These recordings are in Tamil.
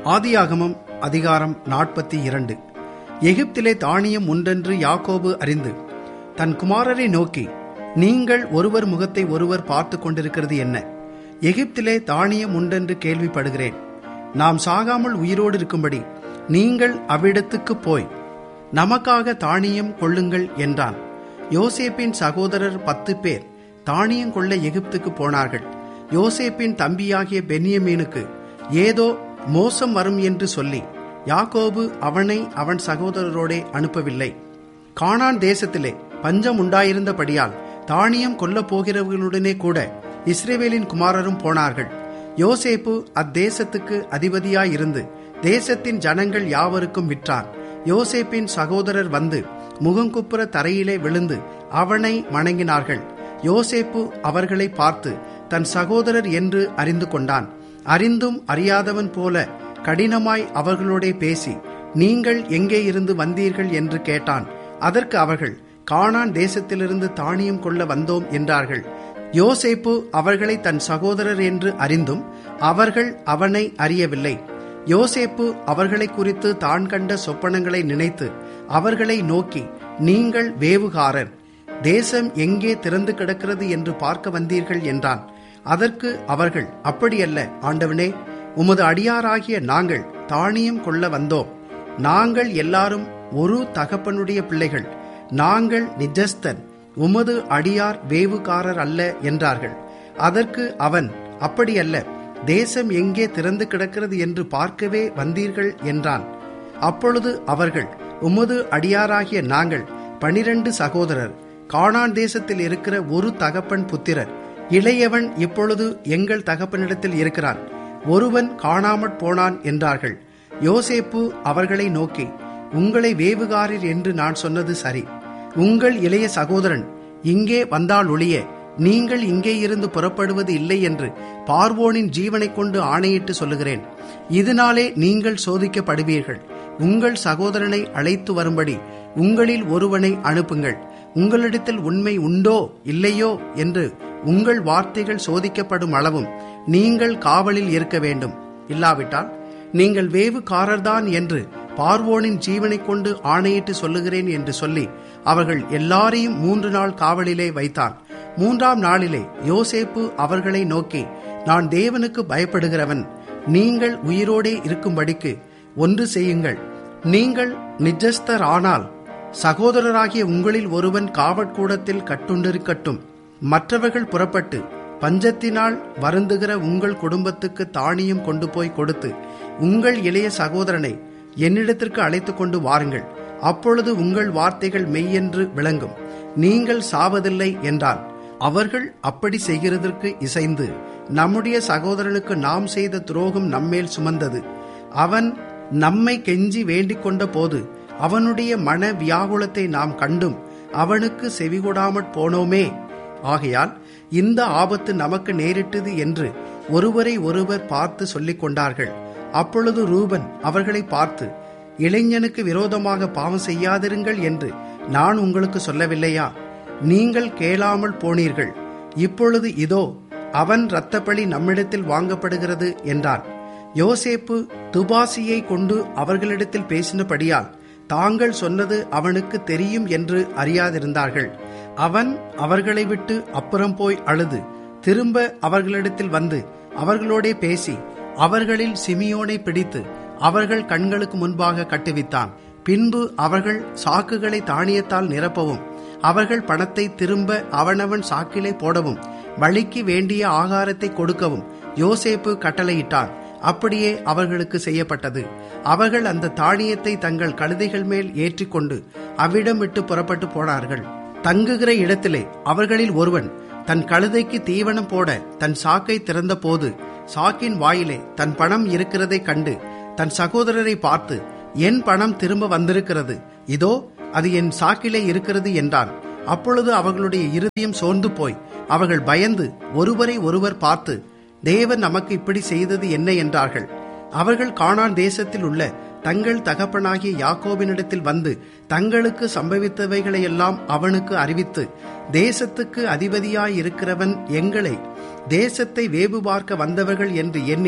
ஆதியாகமம் அதிகாரம் நாற்பத்தி இரண்டு எகிப்திலே தானியம் உண்டென்று யாக்கோபு அறிந்து தன் குமாரரை நோக்கி நீங்கள் ஒருவர் முகத்தை ஒருவர் பார்த்து கொண்டிருக்கிறது என்ன எகிப்திலே தானியம் உண்டென்று கேள்விப்படுகிறேன் நாம் சாகாமல் உயிரோடு இருக்கும்படி நீங்கள் அவ்விடத்துக்கு போய் நமக்காக தானியம் கொள்ளுங்கள் என்றான் யோசேப்பின் சகோதரர் பத்து பேர் தானியம் கொள்ள எகிப்துக்கு போனார்கள் யோசேப்பின் தம்பியாகிய பென்யமீனுக்கு ஏதோ மோசம் வரும் என்று சொல்லி யாக்கோபு அவனை அவன் சகோதரரோடே அனுப்பவில்லை கானான் தேசத்திலே பஞ்சம் உண்டாயிருந்தபடியால் தானியம் கொல்லப் போகிறவர்களுடனே கூட இஸ்ரேவேலின் குமாரரும் போனார்கள் யோசேப்பு அத்தேசத்துக்கு அதிபதியாயிருந்து தேசத்தின் ஜனங்கள் யாவருக்கும் விற்றான் யோசேப்பின் சகோதரர் வந்து முகங்குப்புற தரையிலே விழுந்து அவனை வணங்கினார்கள் யோசேப்பு அவர்களை பார்த்து தன் சகோதரர் என்று அறிந்து கொண்டான் அறிந்தும் அறியாதவன் போல கடினமாய் அவர்களோடே பேசி நீங்கள் எங்கே இருந்து வந்தீர்கள் என்று கேட்டான் அதற்கு அவர்கள் கானான் தேசத்திலிருந்து தானியம் கொள்ள வந்தோம் என்றார்கள் யோசேப்பு அவர்களை தன் சகோதரர் என்று அறிந்தும் அவர்கள் அவனை அறியவில்லை யோசேப்பு அவர்களை குறித்து தான் கண்ட சொப்பனங்களை நினைத்து அவர்களை நோக்கி நீங்கள் வேவுகாரர் தேசம் எங்கே திறந்து கிடக்கிறது என்று பார்க்க வந்தீர்கள் என்றான் அதற்கு அவர்கள் அப்படியல்ல ஆண்டவனே உமது அடியாராகிய நாங்கள் தானியம் கொள்ள வந்தோம் நாங்கள் எல்லாரும் ஒரு தகப்பனுடைய பிள்ளைகள் நாங்கள் நிஜஸ்தன் உமது அடியார் வேவுகாரர் அல்ல என்றார்கள் அதற்கு அவன் அப்படியல்ல தேசம் எங்கே திறந்து கிடக்கிறது என்று பார்க்கவே வந்தீர்கள் என்றான் அப்பொழுது அவர்கள் உமது அடியாராகிய நாங்கள் பனிரண்டு சகோதரர் கானான் தேசத்தில் இருக்கிற ஒரு தகப்பன் புத்திரர் இளையவன் இப்பொழுது எங்கள் தகப்பனிடத்தில் இருக்கிறான் ஒருவன் காணாமற் போனான் என்றார்கள் யோசேப்பு அவர்களை நோக்கி உங்களை வேவுகாரர் என்று நான் சொன்னது சரி உங்கள் இளைய சகோதரன் இங்கே வந்தால் ஒழிய நீங்கள் இங்கே இருந்து புறப்படுவது இல்லை என்று பார்வோனின் ஜீவனை கொண்டு ஆணையிட்டு சொல்லுகிறேன் இதனாலே நீங்கள் சோதிக்கப்படுவீர்கள் உங்கள் சகோதரனை அழைத்து வரும்படி உங்களில் ஒருவனை அனுப்புங்கள் உங்களிடத்தில் உண்மை உண்டோ இல்லையோ என்று உங்கள் வார்த்தைகள் சோதிக்கப்படும் அளவும் நீங்கள் காவலில் இருக்க வேண்டும் இல்லாவிட்டால் நீங்கள் வேவுகாரர்தான் என்று பார்வோனின் ஜீவனை கொண்டு ஆணையிட்டு சொல்லுகிறேன் என்று சொல்லி அவர்கள் எல்லாரையும் மூன்று நாள் காவலிலே வைத்தான் மூன்றாம் நாளிலே யோசேப்பு அவர்களை நோக்கி நான் தேவனுக்கு பயப்படுகிறவன் நீங்கள் உயிரோடே இருக்கும்படிக்கு ஒன்று செய்யுங்கள் நீங்கள் நிஜஸ்தர் ஆனால் சகோதரராகிய உங்களில் ஒருவன் காவற்கூடத்தில் கட்டுண்டிருக்கட்டும் மற்றவர்கள் புறப்பட்டு பஞ்சத்தினால் வருந்துகிற உங்கள் குடும்பத்துக்கு தானியம் கொண்டு போய் கொடுத்து உங்கள் இளைய சகோதரனை என்னிடத்திற்கு அழைத்து கொண்டு வாருங்கள் அப்பொழுது உங்கள் வார்த்தைகள் மெய்யென்று விளங்கும் நீங்கள் சாவதில்லை என்றான் அவர்கள் அப்படி செய்கிறதற்கு இசைந்து நம்முடைய சகோதரனுக்கு நாம் செய்த துரோகம் நம்மேல் சுமந்தது அவன் நம்மை கெஞ்சி வேண்டிக் கொண்ட போது அவனுடைய மன வியாகுலத்தை நாம் கண்டும் அவனுக்கு செவிகொடாமற் போனோமே ஆகையால் இந்த ஆபத்து நமக்கு நேரிட்டது என்று ஒருவரை ஒருவர் பார்த்து சொல்லிக் கொண்டார்கள் அப்பொழுது ரூபன் அவர்களை பார்த்து இளைஞனுக்கு விரோதமாக பாவம் செய்யாதிருங்கள் என்று நான் உங்களுக்கு சொல்லவில்லையா நீங்கள் கேளாமல் போனீர்கள் இப்பொழுது இதோ அவன் இரத்தப்பழி நம்மிடத்தில் வாங்கப்படுகிறது என்றான் யோசேப்பு துபாசியை கொண்டு அவர்களிடத்தில் பேசினபடியால் தாங்கள் சொன்னது அவனுக்கு தெரியும் என்று அறியாதிருந்தார்கள் அவன் அவர்களை விட்டு அப்புறம் போய் அழுது திரும்ப அவர்களிடத்தில் வந்து அவர்களோடே பேசி அவர்களில் சிமியோனை பிடித்து அவர்கள் கண்களுக்கு முன்பாக கட்டுவித்தான் பின்பு அவர்கள் சாக்குகளை தானியத்தால் நிரப்பவும் அவர்கள் பணத்தை திரும்ப அவனவன் சாக்கிலே போடவும் வழிக்கு வேண்டிய ஆகாரத்தை கொடுக்கவும் யோசேப்பு கட்டளையிட்டான் அப்படியே அவர்களுக்கு செய்யப்பட்டது அவர்கள் அந்த தானியத்தை தங்கள் கழுதைகள் மேல் ஏற்றிக்கொண்டு அவ்விடம் விட்டு புறப்பட்டு போனார்கள் தங்குகிற இடத்திலே அவர்களில் ஒருவன் தன் கழுதைக்கு தீவனம் போட தன் சாக்கை திறந்த போது சாக்கின் வாயிலே தன் பணம் இருக்கிறதை கண்டு தன் சகோதரரை பார்த்து என் பணம் திரும்ப வந்திருக்கிறது இதோ அது என் சாக்கிலே இருக்கிறது என்றான் அப்பொழுது அவர்களுடைய இருதயம் சோர்ந்து போய் அவர்கள் பயந்து ஒருவரை ஒருவர் பார்த்து தேவன் நமக்கு இப்படி செய்தது என்ன என்றார்கள் அவர்கள் கானான் தேசத்தில் உள்ள தங்கள் தகப்பனாகிய யாக்கோபினிடத்தில் வந்து தங்களுக்கு சம்பவித்தவைகளையெல்லாம் அவனுக்கு அறிவித்து தேசத்துக்கு அதிபதியாயிருக்கிறவன் எங்களை தேசத்தை வேவு பார்க்க வந்தவர்கள் என்று எண்ணி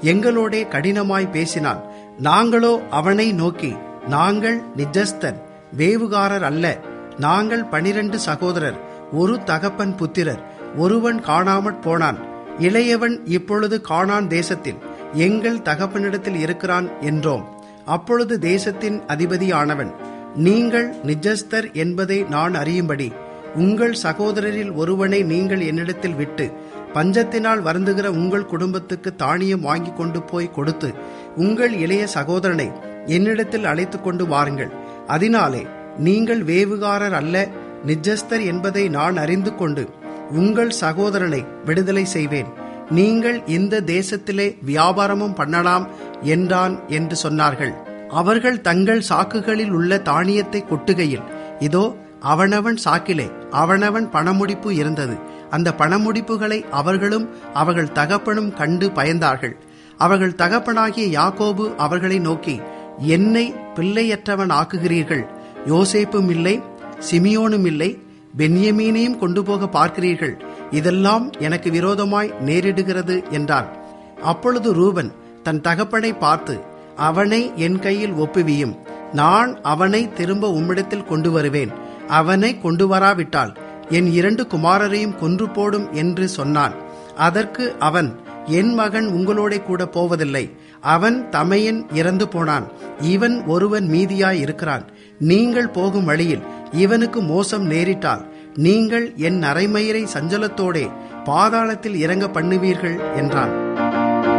எங்களோடே கடினமாய் பேசினான் நாங்களோ அவனை நோக்கி நாங்கள் நிஜஸ்தர் வேவுகாரர் அல்ல நாங்கள் பனிரெண்டு சகோதரர் ஒரு தகப்பன் புத்திரர் ஒருவன் காணாமற் போனான் இளையவன் இப்பொழுது காணான் தேசத்தில் எங்கள் தகப்பனிடத்தில் இருக்கிறான் என்றோம் அப்பொழுது தேசத்தின் அதிபதியானவன் நீங்கள் நிஜஸ்தர் என்பதை நான் அறியும்படி உங்கள் சகோதரரில் ஒருவனை நீங்கள் என்னிடத்தில் விட்டு பஞ்சத்தினால் வருந்துகிற உங்கள் குடும்பத்துக்கு தானியம் வாங்கி கொண்டு போய் கொடுத்து உங்கள் இளைய சகோதரனை என்னிடத்தில் அழைத்து கொண்டு வாருங்கள் அதனாலே நீங்கள் வேவுகாரர் அல்ல நிஜஸ்தர் என்பதை நான் அறிந்து கொண்டு உங்கள் சகோதரனை விடுதலை செய்வேன் நீங்கள் இந்த தேசத்திலே வியாபாரமும் பண்ணலாம் என்றான் என்று சொன்னார்கள் அவர்கள் தங்கள் சாக்குகளில் உள்ள தானியத்தை கொட்டுகையில் இதோ அவனவன் சாக்கிலே அவனவன் பணமுடிப்பு இருந்தது அந்த பணமுடிப்புகளை அவர்களும் அவர்கள் தகப்பனும் கண்டு பயந்தார்கள் அவர்கள் தகப்பனாகிய யாக்கோபு அவர்களை நோக்கி என்னை பிள்ளையற்றவன் ஆக்குகிறீர்கள் யோசேப்பும் இல்லை சிமியோனும் இல்லை பென்யமீனையும் கொண்டு போக பார்க்கிறீர்கள் இதெல்லாம் எனக்கு விரோதமாய் நேரிடுகிறது என்றான் அப்பொழுது ரூபன் தன் தகப்பனை பார்த்து அவனை என் கையில் ஒப்புவியும் நான் அவனை திரும்ப உம்மிடத்தில் கொண்டு வருவேன் அவனை கொண்டு வராவிட்டால் என் இரண்டு குமாரரையும் கொன்று போடும் என்று சொன்னான் அதற்கு அவன் என் மகன் உங்களோட கூட போவதில்லை அவன் தமையன் இறந்து போனான் இவன் ஒருவன் மீதியாய் இருக்கிறான் நீங்கள் போகும் வழியில் இவனுக்கு மோசம் நேரிட்டால் நீங்கள் என் அரைமயிரை சஞ்சலத்தோடே பாதாளத்தில் இறங்க பண்ணுவீர்கள் என்றான்